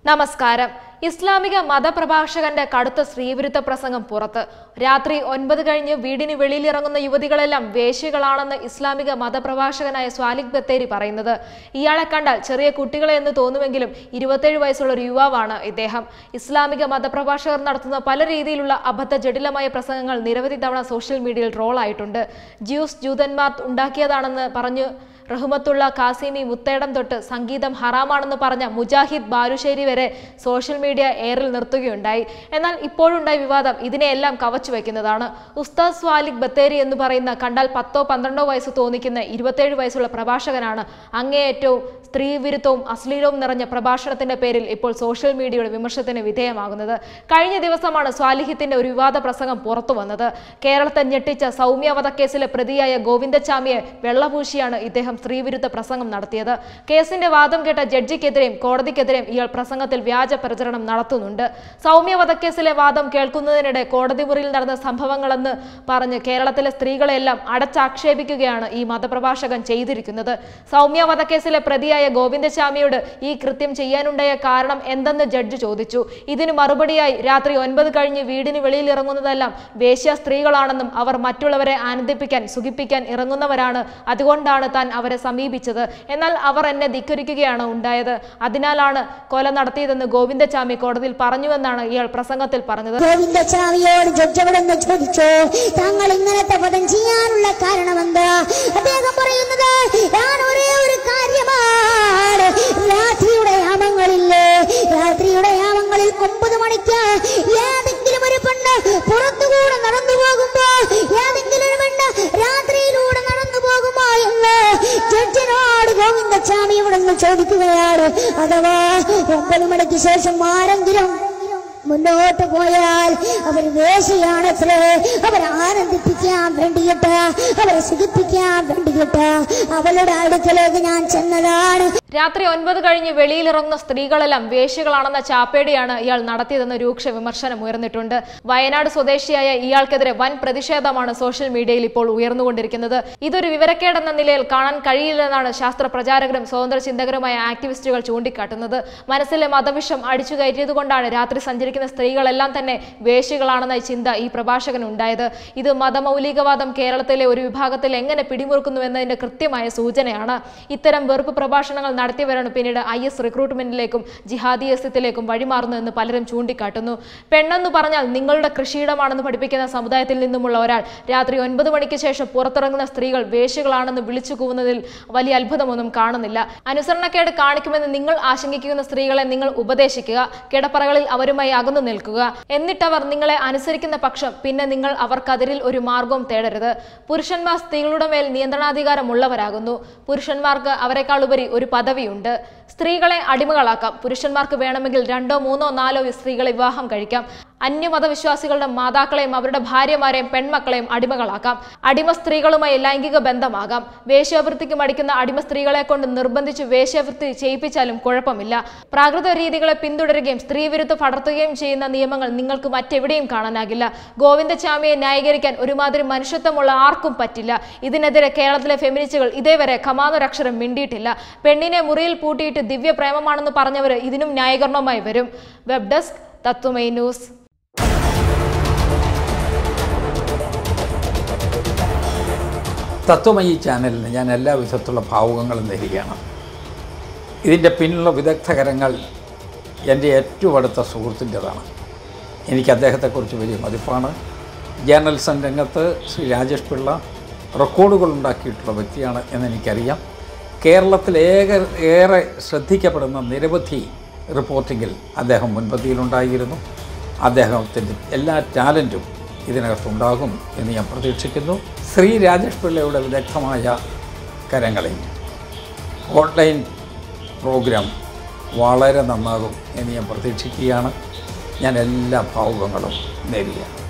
നമസ്കാരം ഇസ്ലാമിക മതപ്രഭാഷകന്റെ കടുത്ത സ്ത്രീവിരുദ്ധ പ്രസംഗം പുറത്ത് രാത്രി ഒൻപത് കഴിഞ്ഞ് വീടിന് വെളിയിലിറങ്ങുന്ന യുവതികളെല്ലാം വേശ്യകളാണെന്ന് ഇസ്ലാമിക മതപ്രഭാഷകനായ സ്വാലിക് ബത്തേരി പറയുന്നത് ഇയാളെ കണ്ടാൽ ചെറിയ കുട്ടികളെ എന്ന് തോന്നുമെങ്കിലും ഇരുപത്തേഴ് വയസ്സുള്ള ഒരു യുവാവാണ് ഇദ്ദേഹം ഇസ്ലാമിക മതപ്രഭാഷകർ നടത്തുന്ന പല രീതിയിലുള്ള അബദ്ധ ജടിലമായ പ്രസംഗങ്ങൾ നിരവധി തവണ സോഷ്യൽ മീഡിയയിൽ ട്രോളായിട്ടുണ്ട് ജ്യൂസ് ജൂതന്മാർ ഉണ്ടാക്കിയതാണെന്ന് പറഞ്ഞു റഹ്മത്തുള്ള കാസിമി മുത്തേടം തൊട്ട് സംഗീതം ഹറാമാണെന്ന് പറഞ്ഞ മുജാഹിദ് ബാലുശ്ശേരി വരെ സോഷ്യൽ മീഡിയ എയറിൽ നിർത്തുകയുണ്ടായി എന്നാൽ ഇപ്പോഴുണ്ടായ വിവാദം ഇതിനെയെല്ലാം കവച്ചു വയ്ക്കുന്നതാണ് ഉസ്താദ് സ്വാലിക് ബത്തേരി എന്ന് പറയുന്ന കണ്ടാൽ പത്തോ പന്ത്രണ്ടോ വയസ്സ് തോന്നിക്കുന്ന ഇരുപത്തേഴ് വയസ്സുള്ള പ്രഭാഷകനാണ് അങ്ങേയറ്റവും സ്ത്രീവിരുദ്ധവും അശ്ലീലവും നിറഞ്ഞ പ്രഭാഷണത്തിന്റെ പേരിൽ ഇപ്പോൾ സോഷ്യൽ മീഡിയയുടെ വിമർശനത്തിന് വിധേയമാകുന്നത് കഴിഞ്ഞ ദിവസമാണ് സ്വാലിഹിത്തിന്റെ ഒരു വിവാദ പ്രസംഗം പുറത്തു വന്നത് കേരളത്തെ ഞെട്ടിച്ച സൗമ്യ വധക്കേസിലെ പ്രതിയായ ഗോവിന്ദച്ചാമിയെ വെള്ളപൂശിയാണ് ഇദ്ദേഹം സ്ത്രീവിരുദ്ധ പ്രസംഗം നടത്തിയത് കേസിന്റെ വാദം കേട്ട ജഡ്ജിക്കെതിരെയും കോടതിക്കെതിരെയും ഇയാൾ പ്രസംഗത്തിൽ വ്യാജ പ്രചരണം നടത്തുന്നുണ്ട് സൗമ്യ വധക്കേസിലെ വാദം കേൾക്കുന്നതിനിടെ കോടതി മുറിയിൽ നടന്ന സംഭവങ്ങളെന്ന് പറഞ്ഞ് കേരളത്തിലെ സ്ത്രീകളെല്ലാം അടച്ചാക്ഷേപിക്കുകയാണ് ഈ മതപ്രഭാഷകൻ ചെയ്തിരിക്കുന്നത് സൗമ്യ വധക്കേസിലെ പ്രതിയായ ഗോവിന്ദസ്വാമിയോട് ഈ കൃത്യം ചെയ്യാനുണ്ടായ കാരണം എന്തെന്ന് ജഡ്ജ് ചോദിച്ചു ഇതിന് മറുപടിയായി രാത്രി ഒൻപത് കഴിഞ്ഞ് വീടിന് വെളിയിൽ ഇറങ്ങുന്നതെല്ലാം വേശ്യ സ്ത്രീകളാണെന്നും അവർ മറ്റുള്ളവരെ ആനന്ദിപ്പിക്കാൻ സുഖിപ്പിക്കാൻ ഇറങ്ങുന്നവരാണ് അതുകൊണ്ടാണ് താൻ അവരെ സമീപിച്ചത് എന്നാൽ അവർ എന്നെ ധിക്കരിക്കുകയാണ് ഉണ്ടായത് അതിനാലാണ് കൊല നടത്തിയതെന്ന് ഗോവിന്ദസ്വാമി കോടതിയിൽ പറഞ്ഞുവെന്നാണ് ഇയാൾ പ്രസംഗത്തിൽ പറഞ്ഞത് ഗോവിന്ദസ്വാമിയോട് ജഡ്ജ് അവിടെ നിന്ന് ചോദിച്ചു താങ്കൾ ഇങ്ങനത്തെ പദം ചെയ്യാനുള്ള കാരണമെന്താ അദ്ദേഹം പറയുന്നത് ഞാൻ ഒരേ ഒരു കാര്യമാണ് രാത്രിയുടെ യാമങ്ങളില്ലേ രാത്രിയുടെ യാമങ്ങളിൽ ഒമ്പത് മണിക്ക് ഏതെങ്കിലും ഒരു പെണ്ണ് പുറത്തുകൂടെ നടന്നു പോകുമ്പോ ഏതെങ്കിലും ഒരു പെണ്ണ് രാത്രിയിലൂടെ നടന്നു പോകുമോ എന്ന് ജഡ്ജിനോട് ഗോവിന്ദസ്വാമി ഇവിടെ നിന്ന് ചോദിക്കുകയാണ് അഥവാ ഒമ്പത് മണിക്ക് ശേഷം ആരെങ്കിലും മുന്നോട്ട് പോയാൽ അവർ വേശയാണത്രേ അവരെ ആനന്ദിപ്പിക്കാൻ വേണ്ടിയിട്ട് അവരെ സുഖിപ്പിക്കാൻ വേണ്ടിയിട്ട് അവളുടെ അടുക്കലേക്ക് ഞാൻ ചെന്നതാണ് രാത്രി ഒൻപത് കഴിഞ്ഞ് വെളിയിലിറങ്ങുന്ന സ്ത്രീകളെല്ലാം വേശ്യകളാണെന്ന ചാപ്പേടിയാണ് ഇയാൾ നടത്തിയതെന്ന് രൂക്ഷ വിമർശനം ഉയർന്നിട്ടുണ്ട് വയനാട് സ്വദേശിയായ ഇയാൾക്കെതിരെ വൻ പ്രതിഷേധമാണ് സോഷ്യൽ മീഡിയയിൽ ഇപ്പോൾ ഉയർന്നുകൊണ്ടിരിക്കുന്നത് ഇതൊരു വിവരക്കേടെന്ന നിലയിൽ കാണാൻ കഴിയില്ലെന്നാണ് ശാസ്ത്ര പ്രചാരകരും സ്വതന്ത്ര ചിന്തകരുമായ ആക്ടിവിസ്റ്റുകൾ ചൂണ്ടിക്കാട്ടുന്നത് മനസ്സിലെ മതവിഷം അടിച്ചു കയറ്റിയതുകൊണ്ടാണ് രാത്രി സഞ്ചരിക്കുന്ന സ്ത്രീകളെല്ലാം തന്നെ വേശ്യകളാണെന്ന ചിന്ത ഈ പ്രഭാഷകൻ ഉണ്ടായത് ഇത് മതമൗലികവാദം കേരളത്തിലെ ഒരു വിഭാഗത്തിൽ എങ്ങനെ പിടിമുറുക്കുന്നു എന്നതിന്റെ കൃത്യമായ സൂചനയാണ് ഇത്തരം വെറുപ്പ് പ്രഭാഷണങ്ങൾ നടത്തിയവരാണ് പിന്നീട് ഐ എസ് റിക്രൂട്ട്മെന്റിലേക്കും ജിഹാദിയസത്തിലേക്കും വഴിമാറുന്നതെന്ന് പലരും ചൂണ്ടിക്കാട്ടുന്നു പെണ്ണെന്ന് പറഞ്ഞാൽ നിങ്ങളുടെ കൃഷിയിടമാണെന്ന് പഠിപ്പിക്കുന്ന സമുദായത്തിൽ നിന്നുമുള്ള ഒരാൾ രാത്രി ഒൻപത് മണിക്ക് ശേഷം പുറത്തിറങ്ങുന്ന സ്ത്രീകൾ വേശ്യകളാണെന്ന് വിളിച്ചു കൂവുന്നതിൽ വലിയ അത്ഭുതമൊന്നും കാണുന്നില്ല അനുസരണക്കേട് കാണിക്കുമെന്ന് നിങ്ങൾ ആശങ്കിക്കുന്ന സ്ത്രീകളെ നിങ്ങൾ ഉപദേശിക്കുക കിടപ്പറകളിൽ അവരുമായി അകന്നു നിൽക്കുക എന്നിട്ടവർ നിങ്ങളെ അനുസരിക്കുന്ന പക്ഷം പിന്നെ നിങ്ങൾ അവർക്കതിരിൽ ഒരു മാർഗവും തേടരുത് പുരുഷന്മാർ സ്ത്രീകളുടെ മേൽ നിയന്ത്രണാധികാരമുള്ളവരാകുന്നു പുരുഷന്മാർക്ക് അവരെക്കാൾ ഉപരി ഒരു പദവിയുണ്ട് സ്ത്രീകളെ അടിമകളാക്കാം പുരുഷന്മാർക്ക് വേണമെങ്കിൽ രണ്ടോ മൂന്നോ നാലോ സ്ത്രീകളെ വിവാഹം കഴിക്കാം അന്യമതവിശ്വാസികളുടെ മാതാക്കളെയും അവരുടെ ഭാര്യമാരെയും പെൺമക്കളെയും അടിമകളാക്കാം അടിമ സ്ത്രീകളുമായി ലൈംഗിക ബന്ധമാകാം വേശ്യാവൃത്തിക്ക് മടിക്കുന്ന അടിമ സ്ത്രീകളെ കൊണ്ട് നിർബന്ധിച്ച് വേശ്യാവൃത്തി ചെയ്യിപ്പിച്ചാലും കുഴപ്പമില്ല പ്രാകൃത രീതികളെ പിന്തുടരുകയും സ്ത്രീവിരുദ്ധ പടർത്തുകയും ചെയ്യുന്ന നിയമങ്ങൾ നിങ്ങൾക്ക് മറ്റെവിടെയും കാണാനാകില്ല ഗോവിന്ദചാമിയെ ന്യായീകരിക്കാൻ ഒരുമാതിരി മനുഷ്യത്വമുള്ള ആർക്കും പറ്റില്ല ഇതിനെതിരെ കേരളത്തിലെ ഫെമിനിസ്റ്റുകൾ ഇതേവരെ കമാനൊരക്ഷരം മിണ്ടിയിട്ടില്ല പെണ്ണിനെ മുറിയിൽ പൂട്ടിയിട്ട് ദിവ്യ പ്രേമമാണെന്ന് പറഞ്ഞവർ ഇതിനും ന്യായീകരണവുമായി വരും web desk Tatwamayi news Tatwamayi ചാനലിന് ഞാൻ എല്ലാ വിധത്തിലുള്ള ഭാവുകങ്ങളും നേരുകയാണ് ഇതിൻ്റെ പിന്നിലുള്ള വിദഗ്ധകരങ്ങൾ എൻ്റെ ഏറ്റവും അടുത്ത സുഹൃത്തിൻ്റെതാണ് എനിക്ക് അദ്ദേഹത്തെക്കുറിച്ച് വലിയ മതിപ്പാണ് ജേർണലിസം രംഗത്ത് ശ്രീ രാജേഷ് പിള്ള റെക്കോർഡുകൾ ഉണ്ടാക്കിയിട്ടുള്ള വ്യക്തിയാണ് എന്നെനിക്കറിയാം കേരളത്തിൽ ഏക ഏറെ ശ്രദ്ധിക്കപ്പെടുന്ന നിരവധി റിപ്പോർട്ടിങ്ങിൽ അദ്ദേഹം മുൻപന്തിയിലുണ്ടായിരുന്നു അദ്ദേഹത്തിൻ്റെ എല്ലാ ടാലൻറ്റും ഇതിനകത്തുണ്ടാകും എന്ന് ഞാൻ പ്രതീക്ഷിക്കുന്നു ശ്രീ രാജേഷ് പിള്ളയുടെ വിദഗ്ധമായ കരങ്ങളിൽ ഓൺലൈൻ പ്രോഗ്രാം വളരെ നന്നാകും എന്ന് ഞാൻ പ്രതീക്ഷിക്കുകയാണ് ഞാൻ എല്ലാ ഭാവുകങ്ങളും നേരുകയാണ്